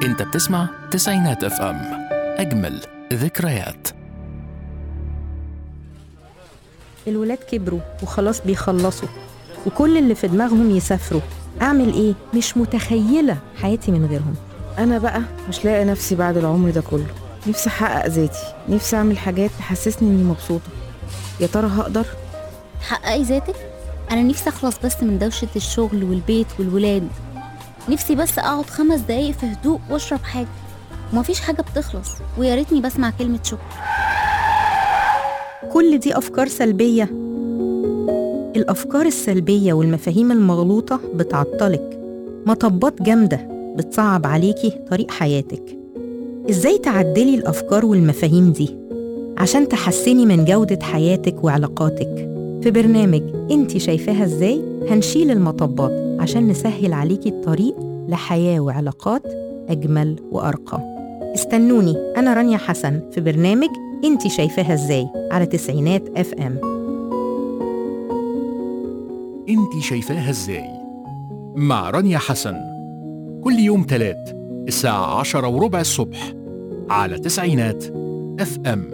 انت بتسمع تسعينات اف ام اجمل ذكريات الولاد كبروا وخلاص بيخلصوا وكل اللي في دماغهم يسافروا أعمل إيه؟ مش متخيلة حياتي من غيرهم أنا بقى مش لاقي نفسي بعد العمر ده كله نفسي أحقق ذاتي نفسي أعمل حاجات تحسسني إني مبسوطة يا ترى هقدر؟ تحققي ذاتك انا نفسي اخلص بس من دوشه الشغل والبيت والولاد نفسي بس اقعد خمس دقايق في هدوء واشرب حاجه ومفيش حاجه بتخلص ويا ريتني بسمع كلمه شكر كل دي أفكار سلبية الأفكار السلبية والمفاهيم المغلوطة بتعطلك مطبات جامدة بتصعب عليكي طريق حياتك إزاي تعدلي الأفكار والمفاهيم دي عشان تحسني من جودة حياتك وعلاقاتك في برنامج انت شايفاها ازاي هنشيل المطبات عشان نسهل عليكي الطريق لحياة وعلاقات أجمل وأرقى استنوني أنا رانيا حسن في برنامج انت شايفاها ازاي على تسعينات اف ام انت شايفاها ازاي مع رانيا حسن كل يوم تلات الساعة عشرة وربع الصبح على تسعينات اف ام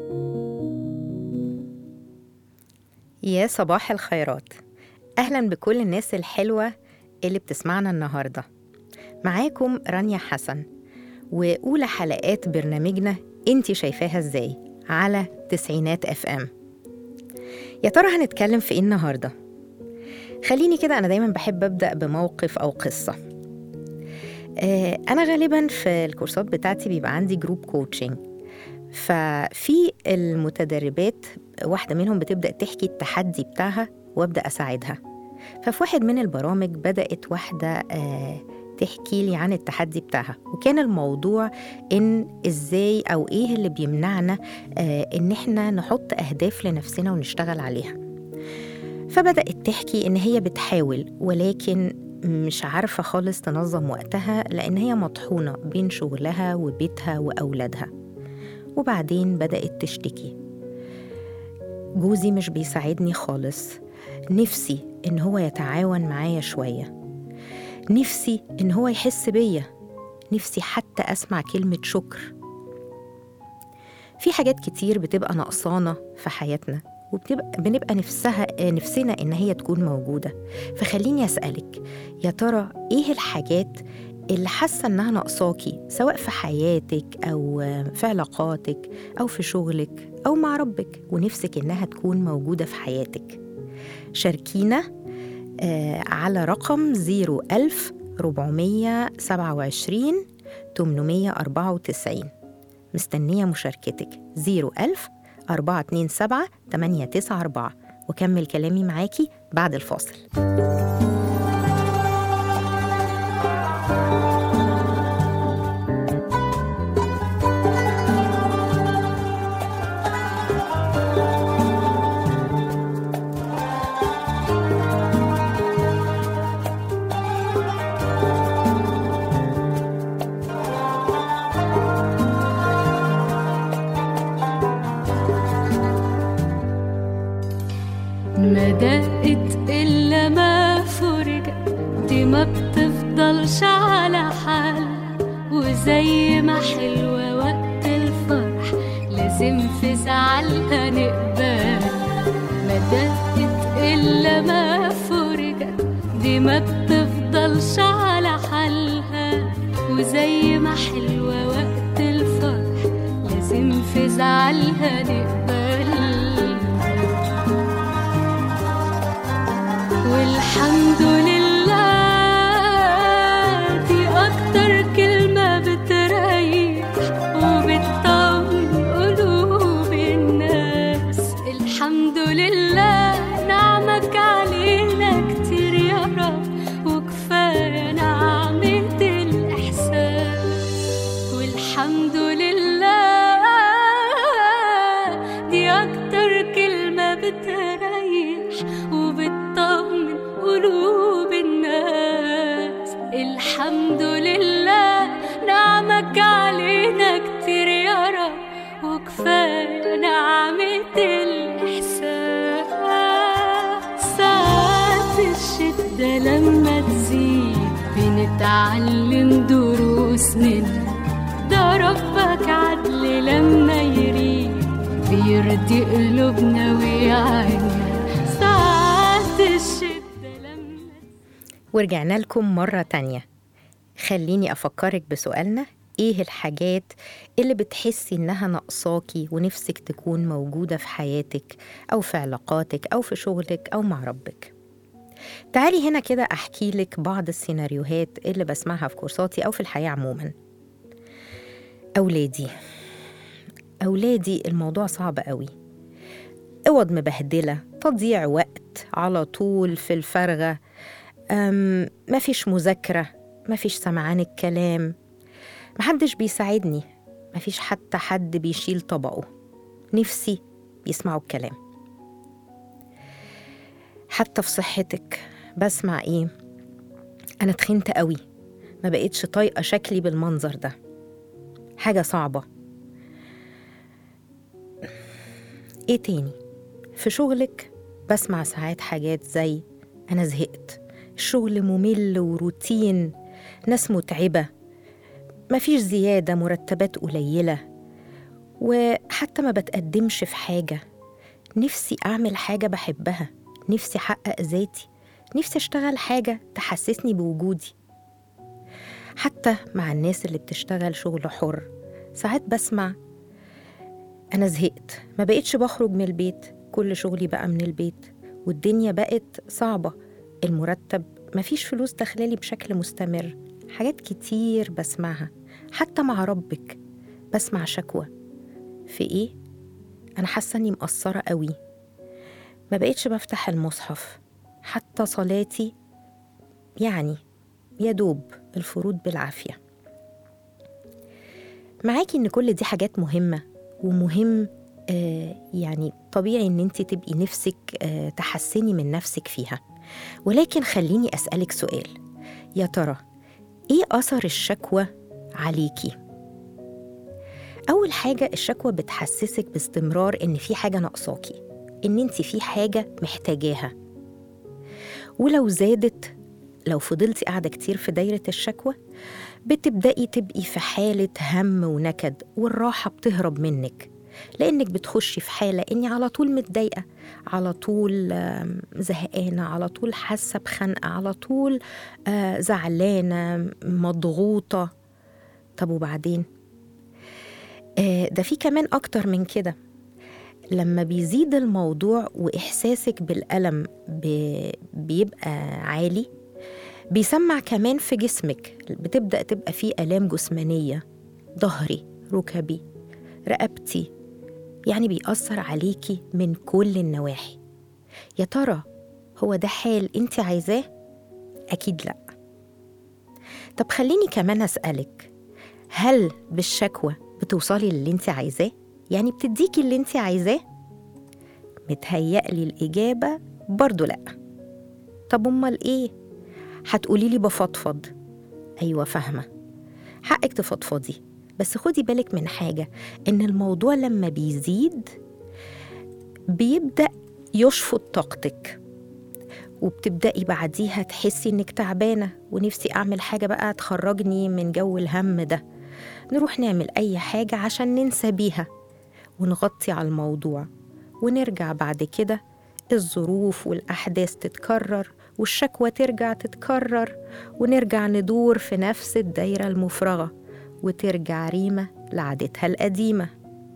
يا صباح الخيرات أهلا بكل الناس الحلوة اللي بتسمعنا النهاردة معاكم رانيا حسن وأولى حلقات برنامجنا انت شايفاها ازاي على تسعينات اف ام يا ترى هنتكلم في ايه النهارده خليني كده انا دايما بحب ابدا بموقف او قصه آه، انا غالبا في الكورسات بتاعتي بيبقى عندي جروب كوتشنج ففي المتدربات واحده منهم بتبدا تحكي التحدي بتاعها وابدا اساعدها ففي واحد من البرامج بدات واحده آه، تحكي لي عن التحدي بتاعها وكان الموضوع ان ازاي او ايه اللي بيمنعنا آه ان احنا نحط اهداف لنفسنا ونشتغل عليها فبدات تحكي ان هي بتحاول ولكن مش عارفه خالص تنظم وقتها لان هي مطحونه بين شغلها وبيتها واولادها وبعدين بدات تشتكي جوزي مش بيساعدني خالص نفسي ان هو يتعاون معايا شويه نفسي إن هو يحس بيا نفسي حتى أسمع كلمة شكر في حاجات كتير بتبقى نقصانة في حياتنا وبتبقى بنبقى نفسها نفسنا إن هي تكون موجودة فخليني أسألك يا ترى إيه الحاجات اللي حاسة إنها ناقصاكي سواء في حياتك أو في علاقاتك أو في شغلك أو مع ربك ونفسك إنها تكون موجودة في حياتك شاركينا آه، على رقم 01000 427 894 مستنية مشاركتك 01000 427 894 وكمل كلامي معاكي بعد الفاصل ما دقت إلا ما فرجت دي ما بتفضلش على حال وزي ما حلوة وقت الفرح لازم في زعلها نقبل ما دقت إلا ما فرجت دي ما بتفضلش على حالها وزي ما حلوة وقت الفرح لازم في زعلها نقبل والحمد لله دي أكتر كلمة بتريح وبتطمن قلوب الناس الحمد لله نعمك علينا كتير يا رب وكفاية نعمة الإحساس والحمد لله دي أكتر كلمة بتريح وبتطمن قلوب الناس الحمد لله نعمك علينا كتير يا رب وكفاية نعمة الإحساس ساعات الشدة لما تزيد بنتعلم دروس منه ده ربك عدل لما يريد بيرضي قلوبنا ويعينا ساعات الشدة لما ورجعنا لكم مرة تانية خليني أفكرك بسؤالنا إيه الحاجات اللي بتحسي إنها ناقصاكي ونفسك تكون موجودة في حياتك أو في علاقاتك أو في شغلك أو مع ربك تعالي هنا كده أحكي لك بعض السيناريوهات اللي بسمعها في كورساتي أو في الحياة عموما أولادي أولادي الموضوع صعب قوي اوض مبهدلة تضييع وقت على طول في الفرغة أم مفيش مذاكرة مفيش سمعان الكلام محدش بيساعدني مفيش حتى حد بيشيل طبقه نفسي يسمعوا الكلام حتى في صحتك بسمع ايه انا تخنت قوي ما بقتش طايقه شكلي بالمنظر ده حاجه صعبه ايه تاني في شغلك بسمع ساعات حاجات زي انا زهقت الشغل ممل وروتين ناس متعبه مفيش زياده مرتبات قليله وحتى ما بتقدمش في حاجه نفسي اعمل حاجه بحبها نفسي احقق ذاتي نفسي اشتغل حاجه تحسسني بوجودي حتى مع الناس اللي بتشتغل شغل حر ساعات بسمع أنا زهقت ما بقتش بخرج من البيت كل شغلي بقى من البيت والدنيا بقت صعبة المرتب مفيش فلوس داخلالي بشكل مستمر حاجات كتير بسمعها حتى مع ربك بسمع شكوى في إيه؟ أنا حاسة إني مقصرة قوي ما بقتش بفتح المصحف حتى صلاتي يعني يا دوب الفروض بالعافية معاكي إن كل دي حاجات مهمة ومهم آه يعني طبيعي إن أنت تبقي نفسك آه تحسني من نفسك فيها ولكن خليني أسألك سؤال يا ترى إيه أثر الشكوى عليكي؟ أول حاجة الشكوى بتحسسك باستمرار إن في حاجة ناقصاكي إن أنت في حاجة محتاجاها ولو زادت لو فضلتي قاعدة كتير في دايرة الشكوى بتبدأي تبقي في حالة هم ونكد والراحة بتهرب منك لأنك بتخشي في حالة إني على طول متضايقة على طول آم، زهقانة على طول حاسة بخنقة على طول آه، زعلانة مضغوطة طب وبعدين آه، ده في كمان أكتر من كده لما بيزيد الموضوع وإحساسك بالألم ب- بيبقى عالي بيسمع كمان في جسمك بتبدأ تبقى فيه آلام جسمانية ظهري ركبي رقبتي يعني بيأثر عليكي من كل النواحي يا ترى هو ده حال انت عايزاه؟ أكيد لأ طب خليني كمان أسألك هل بالشكوى بتوصلي للي انت عايزاه؟ يعني بتديكي اللي انت عايزاه؟ متهيألي الإجابة برضو لأ طب أمال إيه؟ هتقولي لي بفضفض أيوة فاهمة حقك تفضفضي بس خدي بالك من حاجة إن الموضوع لما بيزيد بيبدأ يشفط طاقتك وبتبدأي بعديها تحسي إنك تعبانة ونفسي أعمل حاجة بقى تخرجني من جو الهم ده نروح نعمل أي حاجة عشان ننسى بيها ونغطي على الموضوع ونرجع بعد كده الظروف والأحداث تتكرر والشكوى ترجع تتكرر ونرجع ندور في نفس الدايرة المفرغة وترجع ريمة لعادتها القديمة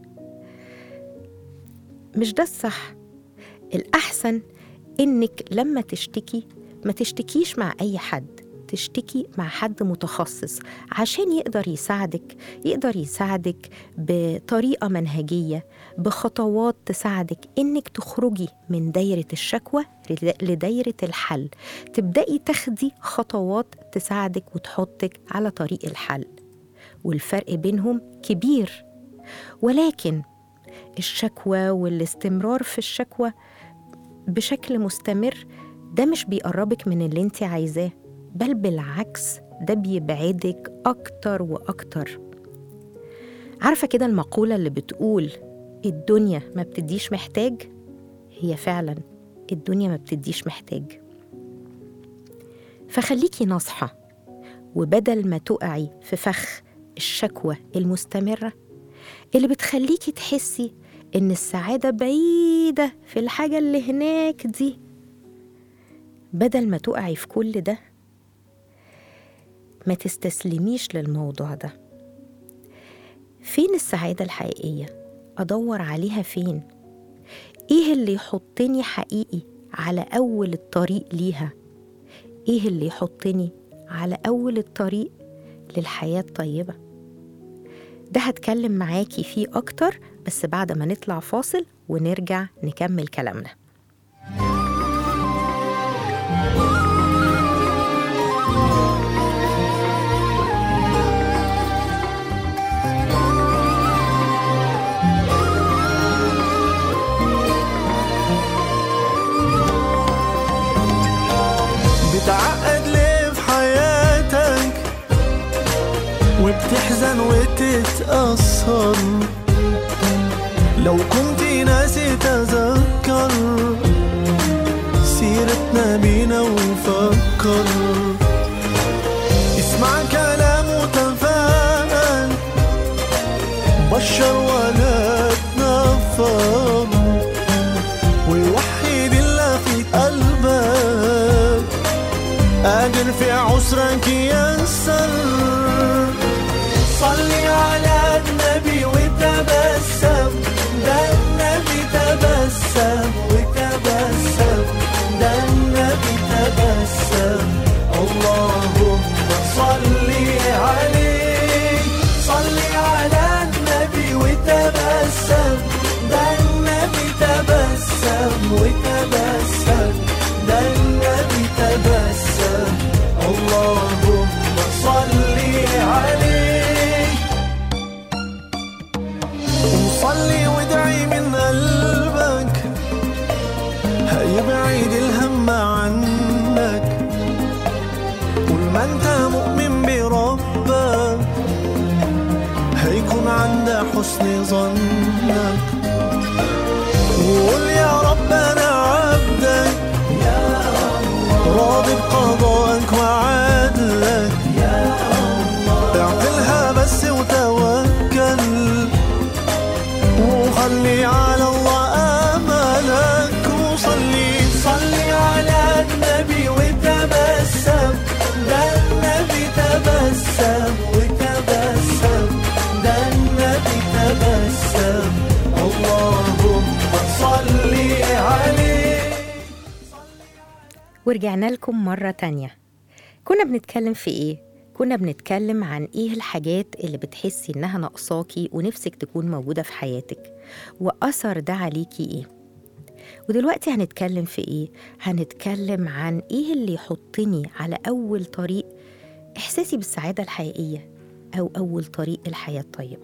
مش ده الصح الأحسن إنك لما تشتكي ما تشتكيش مع أي حد تشتكي مع حد متخصص عشان يقدر يساعدك يقدر يساعدك بطريقة منهجية بخطوات تساعدك إنك تخرجي من دايرة الشكوى لدايرة الحل تبدأي تاخدي خطوات تساعدك وتحطك على طريق الحل والفرق بينهم كبير ولكن الشكوى والاستمرار في الشكوى بشكل مستمر ده مش بيقربك من اللي انت عايزاه بل بالعكس ده بيبعدك أكتر وأكتر عارفة كده المقولة اللي بتقول الدنيا ما بتديش محتاج هي فعلا الدنيا ما بتديش محتاج فخليكي ناصحة وبدل ما تقعي في فخ الشكوى المستمرة اللي بتخليكي تحسي إن السعادة بعيدة في الحاجة اللي هناك دي بدل ما تقعي في كل ده ما تستسلميش للموضوع ده فين السعادة الحقيقية؟ أدور عليها فين؟ إيه اللي يحطني حقيقي على أول الطريق ليها؟ إيه اللي يحطني على أول الطريق للحياة الطيبة؟ ده هتكلم معاكي فيه أكتر بس بعد ما نطلع فاصل ونرجع نكمل كلامنا بتعقد ليه في حياتك وبتحزن وتتأثر لو كنت ناسي تذكر سيرتنا بينا وفكر اسمع كلام وتفاءل بشر ولا تنفر ووحد الله في قلبك قادر في عسرك يسر صلي على النبي وتبسم ده النبي تبسم وتبسم ده النبي تبسم اللهم صلي عليه صلي على النبي وتبسم ده النبي تبسم وتبسم ده النبي تبسم اللهم صلي عليه وصلي وادعي من قلبك هيبعد الهم عنك طول ما انت مؤمن بربك هيكون عند حسن ظنك وقول يا رب انا عبدك راضي بقضائك وعدلك اعقلها بس وتوكل وخلي على الله املك وصلي صلي على النبي وتبسم ده النبي تبسم وتبسم ده النبي تبسم اللهم صلي عليه ورجعنا لكم مرة تانية كنا بنتكلم في إيه؟ كنا بنتكلم عن إيه الحاجات اللي بتحسي إنها ناقصاكي ونفسك تكون موجودة في حياتك وأثر ده عليكي إيه؟ ودلوقتي هنتكلم في إيه؟ هنتكلم عن إيه اللي يحطني على أول طريق إحساسي بالسعادة الحقيقية أو أول طريق الحياة الطيبة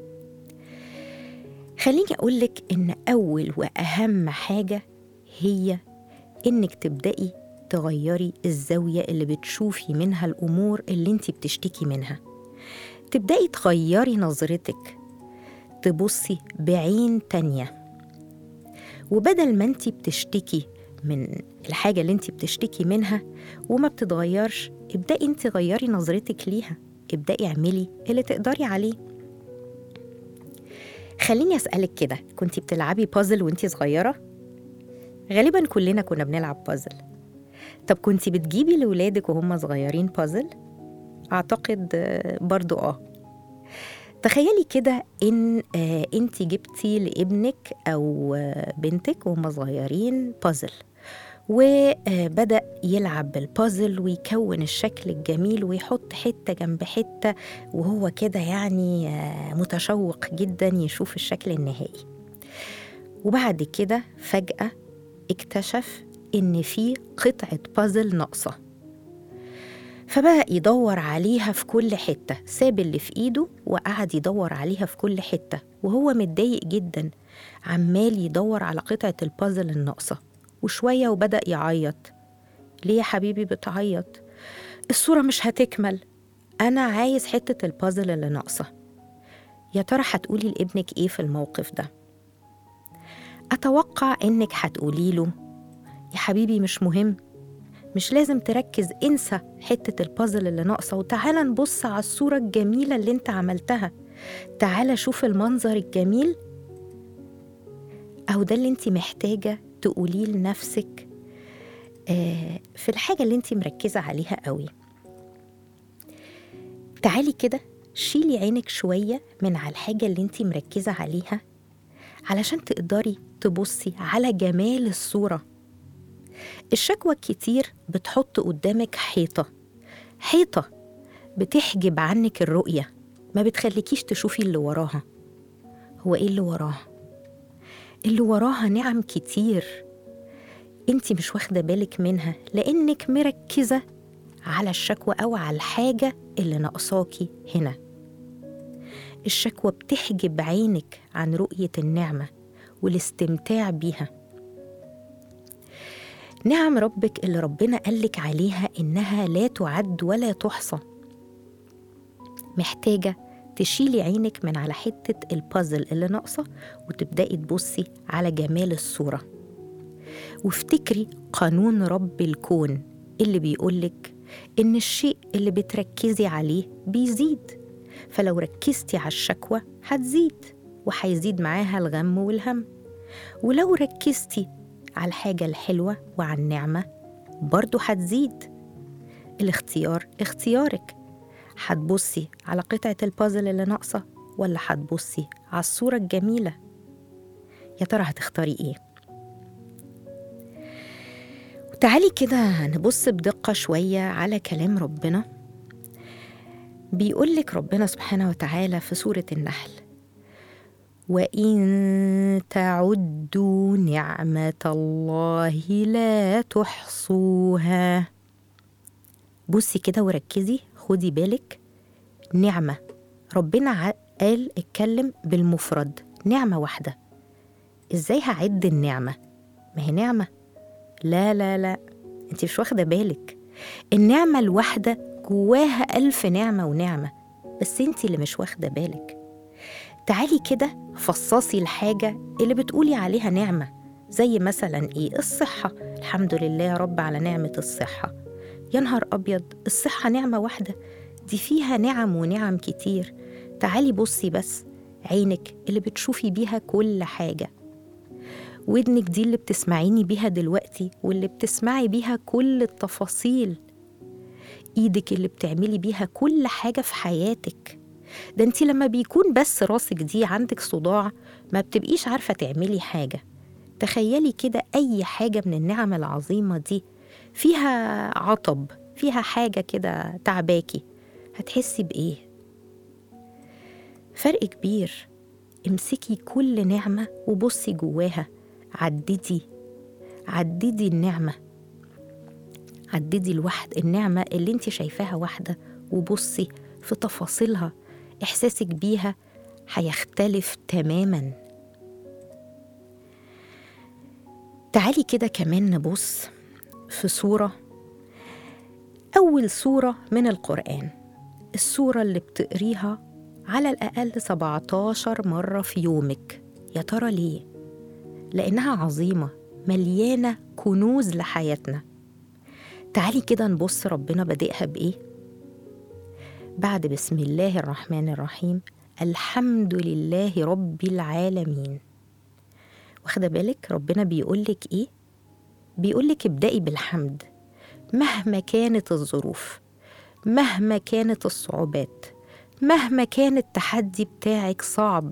خليني أقولك إن أول وأهم حاجة هي إنك تبدأي تغيري الزاوية اللي بتشوفي منها الأمور اللي انت بتشتكي منها تبدأي تغيري نظرتك تبصي بعين تانية وبدل ما انت بتشتكي من الحاجة اللي انت بتشتكي منها وما بتتغيرش ابدأي انت غيري نظرتك ليها ابدأي اعملي اللي تقدري عليه خليني أسألك كده كنتي بتلعبي بازل وانتي صغيرة؟ غالبا كلنا كنا بنلعب بازل طب كنتي بتجيبي لولادك وهم صغيرين بازل؟ أعتقد آه، برضو آه تخيلي كده إن آه أنت جبتي لابنك أو آه بنتك وهم صغيرين بازل وبدأ يلعب بالبازل ويكون الشكل الجميل ويحط حتة جنب حتة وهو كده يعني آه، متشوق جدا يشوف الشكل النهائي وبعد كده فجأة اكتشف إن في قطعة بازل ناقصة فبدأ يدور عليها في كل حتة ساب اللي في إيده وقعد يدور عليها في كل حتة وهو متضايق جدا عمال يدور على قطعة البازل الناقصة وشوية وبدأ يعيط ليه يا حبيبي بتعيط الصورة مش هتكمل أنا عايز حتة البازل اللي ناقصة يا ترى هتقولي لابنك إيه في الموقف ده أتوقع إنك هتقولي له يا حبيبي مش مهم مش لازم تركز انسى حتة البازل اللي ناقصة وتعالى نبص على الصورة الجميلة اللي انت عملتها تعالى شوف المنظر الجميل أو ده اللي انت محتاجة تقوليه لنفسك آه، في الحاجة اللي انت مركزة عليها قوي تعالي كده شيلي عينك شوية من على الحاجة اللي انت مركزة عليها علشان تقدري تبصي على جمال الصورة الشكوى الكتير بتحط قدامك حيطة حيطة بتحجب عنك الرؤية ما بتخليكيش تشوفي اللي وراها هو ايه اللي وراها اللي وراها نعم كتير انت مش واخدة بالك منها لانك مركزة على الشكوى او على الحاجة اللي ناقصاكي هنا الشكوى بتحجب عينك عن رؤية النعمة والاستمتاع بيها نعم ربك اللي ربنا قالك عليها إنها لا تعد ولا تحصى محتاجة تشيلي عينك من على حتة البازل اللي ناقصة وتبدأي تبصي على جمال الصورة وافتكري قانون رب الكون اللي بيقولك إن الشيء اللي بتركزي عليه بيزيد فلو ركزتي على الشكوى هتزيد وهيزيد معاها الغم والهم ولو ركزتي على الحاجة الحلوة وعلى النعمة برضو هتزيد الاختيار اختيارك هتبصي على قطعة البازل اللي ناقصة ولا هتبصي على الصورة الجميلة يا ترى هتختاري ايه وتعالي كده نبص بدقة شوية على كلام ربنا بيقولك ربنا سبحانه وتعالى في سورة النحل وإن تعدوا نعمة الله لا تحصوها بصي كده وركزي خدي بالك نعمة ربنا ع- قال اتكلم بالمفرد نعمة واحدة ازاي هعد النعمة ما هي نعمة لا لا لا انت مش واخدة بالك النعمة الواحدة جواها ألف نعمة ونعمة بس انت اللي مش واخدة بالك تعالي كده فصصي الحاجة اللي بتقولي عليها نعمة زي مثلا ايه الصحة الحمد لله يا رب على نعمة الصحة يا نهار أبيض الصحة نعمة واحدة دي فيها نعم ونعم كتير تعالي بصي بس عينك اللي بتشوفي بيها كل حاجة ودنك دي اللي بتسمعيني بيها دلوقتي واللي بتسمعي بيها كل التفاصيل ايدك اللي بتعملي بيها كل حاجة في حياتك ده انت لما بيكون بس راسك دي عندك صداع ما بتبقيش عارفة تعملي حاجة تخيلي كده أي حاجة من النعم العظيمة دي فيها عطب فيها حاجة كده تعباكي هتحسي بإيه؟ فرق كبير امسكي كل نعمة وبصي جواها عددي عددي النعمة عددي الواحد النعمة اللي انت شايفاها واحدة وبصي في تفاصيلها إحساسك بيها هيختلف تماما تعالي كده كمان نبص في صورة أول صورة من القرآن الصورة اللي بتقريها على الأقل 17 مرة في يومك يا ترى ليه؟ لأنها عظيمة مليانة كنوز لحياتنا تعالي كده نبص ربنا بادئها بإيه؟ بعد بسم الله الرحمن الرحيم الحمد لله رب العالمين واخدة بالك ربنا بيقولك إيه؟ بيقولك ابدأي بالحمد مهما كانت الظروف مهما كانت الصعوبات مهما كان التحدي بتاعك صعب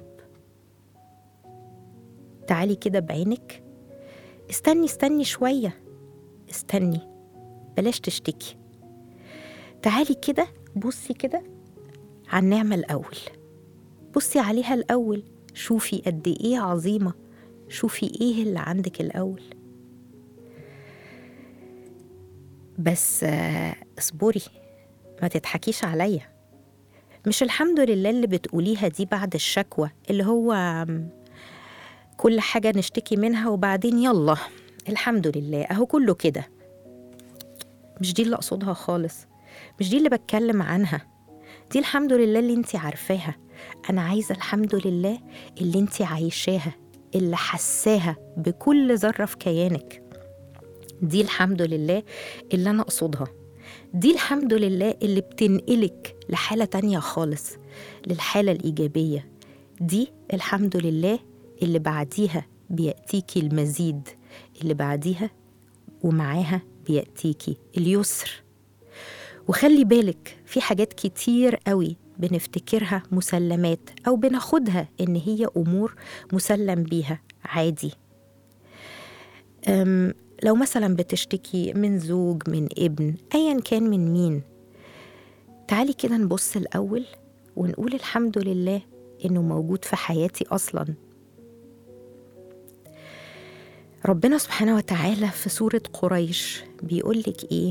تعالي كده بعينك استني استني شوية استني بلاش تشتكي تعالي كده بصي كده على النعمة الأول بصي عليها الأول شوفي قد إيه عظيمة شوفي إيه اللي عندك الأول بس آه، اصبري ما تضحكيش عليا مش الحمد لله اللي بتقوليها دي بعد الشكوى اللي هو آم، كل حاجة نشتكي منها وبعدين يلا الحمد لله أهو كله كده مش دي اللي أقصدها خالص مش دي اللي بتكلم عنها دي الحمد لله اللي انت عارفاها أنا عايزة الحمد لله اللي انت عايشاها اللي حساها بكل ذرة في كيانك دي الحمد لله اللي أنا أقصدها دي الحمد لله اللي بتنقلك لحالة تانية خالص للحالة الإيجابية دي الحمد لله اللي بعديها بيأتيكي المزيد اللي بعديها ومعاها بيأتيكي اليسر وخلي بالك في حاجات كتير قوي بنفتكرها مسلمات أو بناخدها إن هي أمور مسلم بيها عادي أم لو مثلا بتشتكي من زوج من ابن أيا كان من مين تعالي كده نبص الأول ونقول الحمد لله إنه موجود في حياتي أصلا ربنا سبحانه وتعالى في سورة قريش بيقولك إيه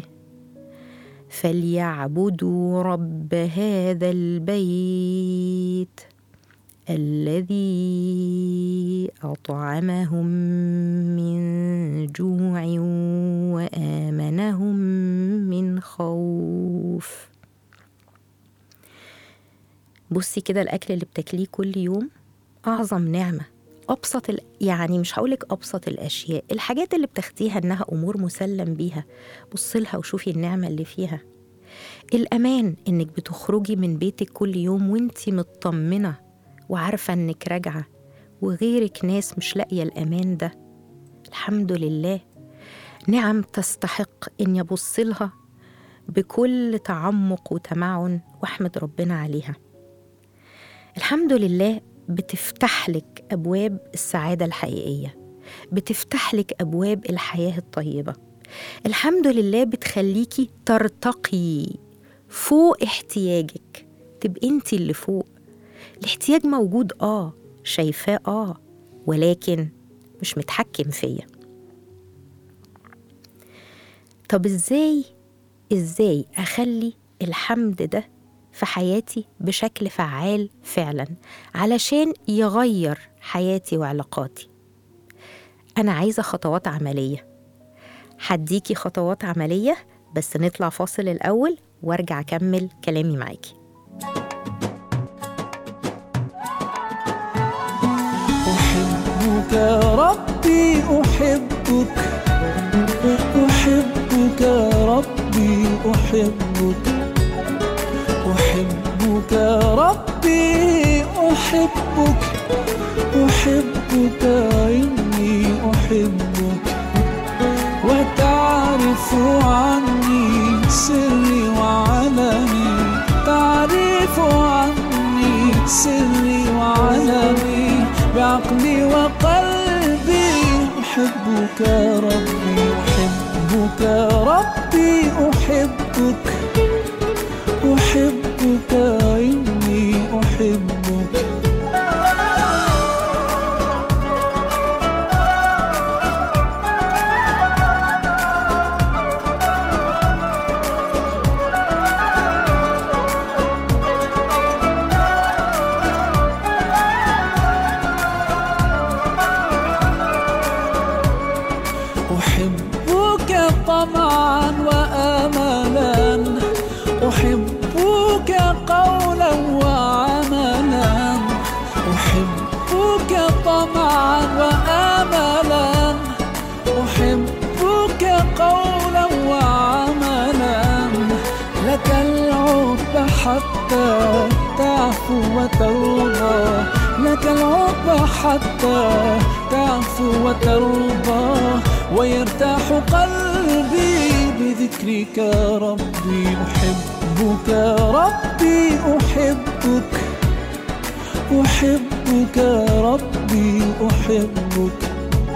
فليعبدوا رب هذا البيت الذي أطعمهم من جوع وآمنهم من خوف بصي كده الأكل اللي بتاكليه كل يوم أعظم نعمة أبسط ال... يعني مش هقولك أبسط الأشياء الحاجات اللي بتاخديها إنها أمور مسلم بيها بصلها وشوفي النعمة اللي فيها الأمان إنك بتخرجي من بيتك كل يوم وإنتي مطمنة وعارفة إنك راجعة وغيرك ناس مش لاقية الأمان ده الحمد لله نعم تستحق إن يبص لها بكل تعمق وتمعن واحمد ربنا عليها الحمد لله بتفتح لك أبواب السعادة الحقيقية بتفتح لك أبواب الحياة الطيبة الحمد لله بتخليكي ترتقي فوق احتياجك تبقي انت اللي فوق الاحتياج موجود اه شايفاه اه ولكن مش متحكم فيا طب ازاي ازاي اخلي الحمد ده في حياتي بشكل فعال فعلا علشان يغير حياتي وعلاقاتي انا عايزه خطوات عمليه هديكي خطوات عمليه بس نطلع فاصل الاول وارجع اكمل كلامي معاكي أحبك ربي أحبك أحبك ربي أحبك أحبك ربي أحبك أحبك إني أحبك وتعرف عني سري وعلمي تعرف عني سري وعلمي بعقلي وقلبي أحبك ربي أحبك ربي أحبك أحبك إني أحبك أحبك طمعا وآملا أحبك قولا وعملا أحبك طمعا وآملا أحبك قولا وعملا لك العقب حتى تعفو وترضى لك العقب حتى تعفو وترضى ويرتاح قلبي بذكرك ربي أحبك ربي أحبك أحبك ربي أحبك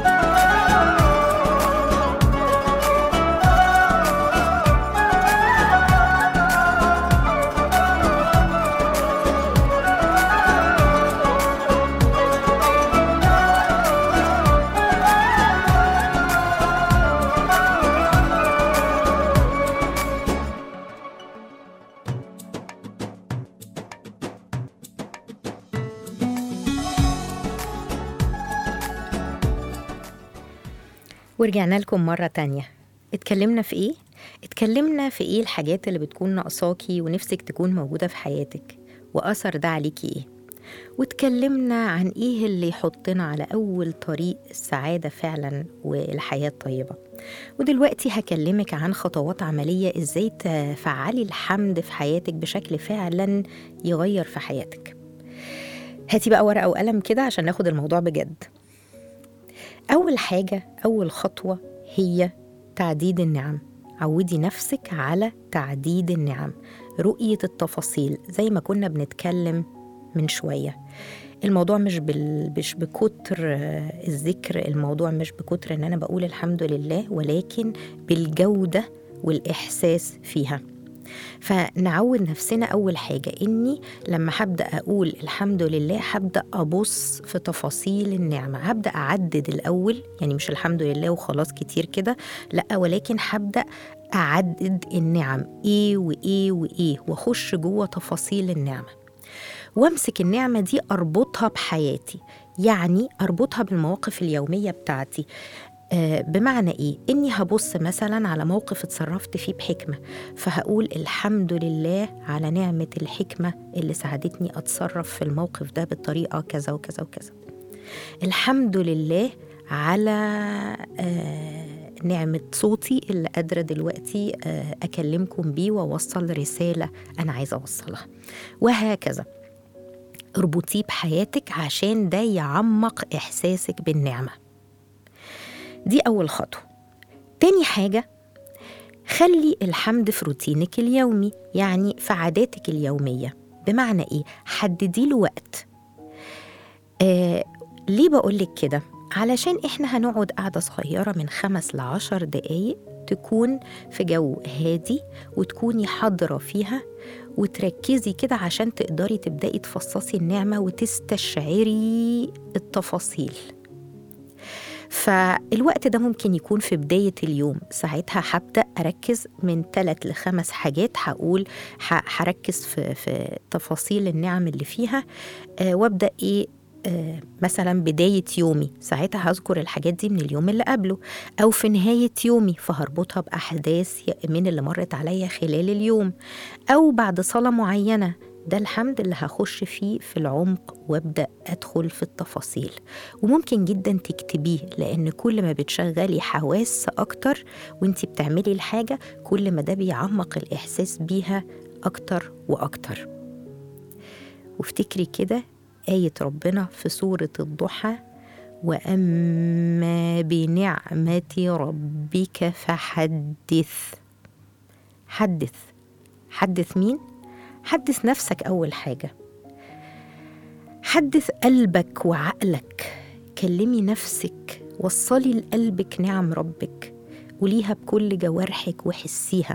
ورجعنا لكم مرة تانية اتكلمنا في ايه؟ اتكلمنا في ايه الحاجات اللي بتكون ناقصاكي ونفسك تكون موجودة في حياتك وأثر ده عليكي ايه؟ واتكلمنا عن ايه اللي يحطنا على أول طريق السعادة فعلا والحياة الطيبة ودلوقتي هكلمك عن خطوات عملية ازاي تفعلي الحمد في حياتك بشكل فعلا يغير في حياتك هاتي بقى ورقة وقلم كده عشان ناخد الموضوع بجد أول حاجة أول خطوة هي تعديد النعم عودي نفسك على تعديد النعم رؤية التفاصيل زي ما كنا بنتكلم من شوية الموضوع مش بال... مش بكتر آه، الذكر الموضوع مش بكتر ان انا بقول الحمد لله ولكن بالجودة والإحساس فيها فنعود نفسنا أول حاجة إني لما هبدأ أقول الحمد لله هبدأ أبص في تفاصيل النعمة هبدأ أعدد الأول يعني مش الحمد لله وخلاص كتير كده لأ ولكن هبدأ أعدد النعم إيه وإيه وإيه وأخش جوه تفاصيل النعمة وامسك النعمة دي أربطها بحياتي يعني أربطها بالمواقف اليومية بتاعتي آه، بمعنى ايه اني هبص مثلا على موقف اتصرفت فيه بحكمه فهقول الحمد لله على نعمه الحكمه اللي ساعدتني اتصرف في الموقف ده بالطريقه كذا وكذا وكذا الحمد لله على آه، نعمة صوتي اللي قادرة دلوقتي آه، أكلمكم بيه وأوصل رسالة أنا عايزة أوصلها وهكذا اربطيه بحياتك عشان ده يعمق إحساسك بالنعمة دي أول خطوة تاني حاجة خلي الحمد في روتينك اليومي يعني في عاداتك اليومية بمعنى إيه؟ حددي له وقت آه ليه بقولك كده؟ علشان إحنا هنقعد قعدة صغيرة من خمس لعشر دقايق تكون في جو هادي وتكوني حاضرة فيها وتركزي كده عشان تقدري تبدأي تفصصي النعمة وتستشعري التفاصيل فالوقت ده ممكن يكون في بداية اليوم ساعتها هبدأ أركز من ثلاث لخمس حاجات هقول ه- هركز في, في تفاصيل النعم اللي فيها آه وابدأ إيه آه مثلا بداية يومي ساعتها هذكر الحاجات دي من اليوم اللي قبله أو في نهاية يومي فهربطها بأحداث ي- من اللي مرت عليا خلال اليوم أو بعد صلاة معينة ده الحمد اللي هخش فيه في العمق وابدأ أدخل في التفاصيل وممكن جدا تكتبيه لأن كل ما بتشغلي حواس أكتر وانتي بتعملي الحاجة كل ما ده بيعمق الإحساس بيها أكتر وأكتر وافتكري كده آية ربنا في سورة الضحى وأما بنعمة ربك فحدث حدث حدث مين؟ حدث نفسك أول حاجة حدث قلبك وعقلك كلمي نفسك وصلي لقلبك نعم ربك قوليها بكل جوارحك وحسيها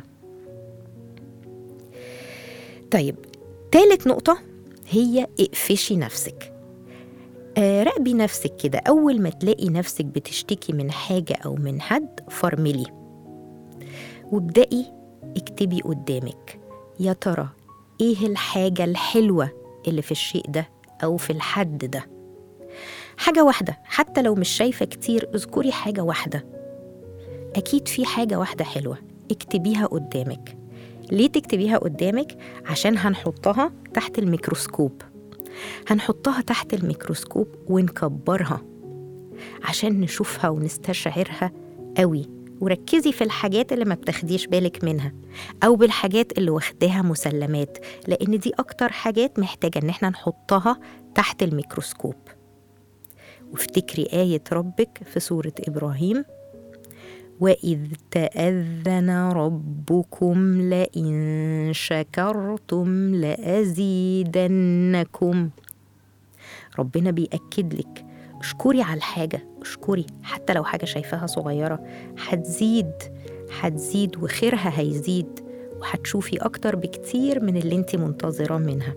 طيب تالت نقطة هي اقفشي نفسك آه، راقبي نفسك كده أول ما تلاقي نفسك بتشتكي من حاجة أو من حد فرملي وابدأي اكتبي قدامك يا ترى ايه الحاجة الحلوة اللي في الشيء ده أو في الحد ده حاجة واحدة حتى لو مش شايفة كتير اذكري حاجة واحدة أكيد في حاجة واحدة حلوة اكتبيها قدامك ليه تكتبيها قدامك؟ عشان هنحطها تحت الميكروسكوب هنحطها تحت الميكروسكوب ونكبرها عشان نشوفها ونستشعرها قوي وركزي في الحاجات اللي ما بتاخديش بالك منها أو بالحاجات اللي واخداها مسلمات لأن دي أكتر حاجات محتاجة إن احنا نحطها تحت الميكروسكوب وافتكري آية ربك في سورة إبراهيم وإذ تأذن ربكم لئن شكرتم لأزيدنكم ربنا بيأكد لك اشكري على الحاجة اشكري حتى لو حاجة شايفاها صغيرة هتزيد هتزيد وخيرها هيزيد وهتشوفي أكتر بكتير من اللي انت منتظرة منها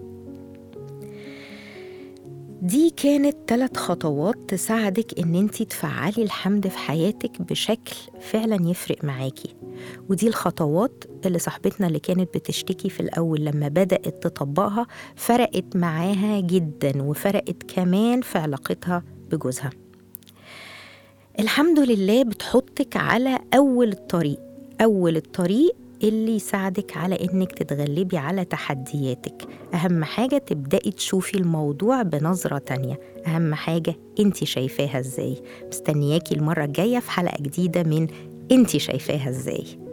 دي كانت ثلاث خطوات تساعدك ان انت تفعلي الحمد في حياتك بشكل فعلا يفرق معاكي ودي الخطوات اللي صاحبتنا اللي كانت بتشتكي في الاول لما بدأت تطبقها فرقت معاها جدا وفرقت كمان في علاقتها بجوزها الحمد لله بتحطك على اول الطريق اول الطريق اللي يساعدك على إنك تتغلبي على تحدياتك أهم حاجة تبدأي تشوفي الموضوع بنظرة تانية أهم حاجة أنت شايفاها إزاي مستنياكي المرة الجاية في حلقة جديدة من أنت شايفاها إزاي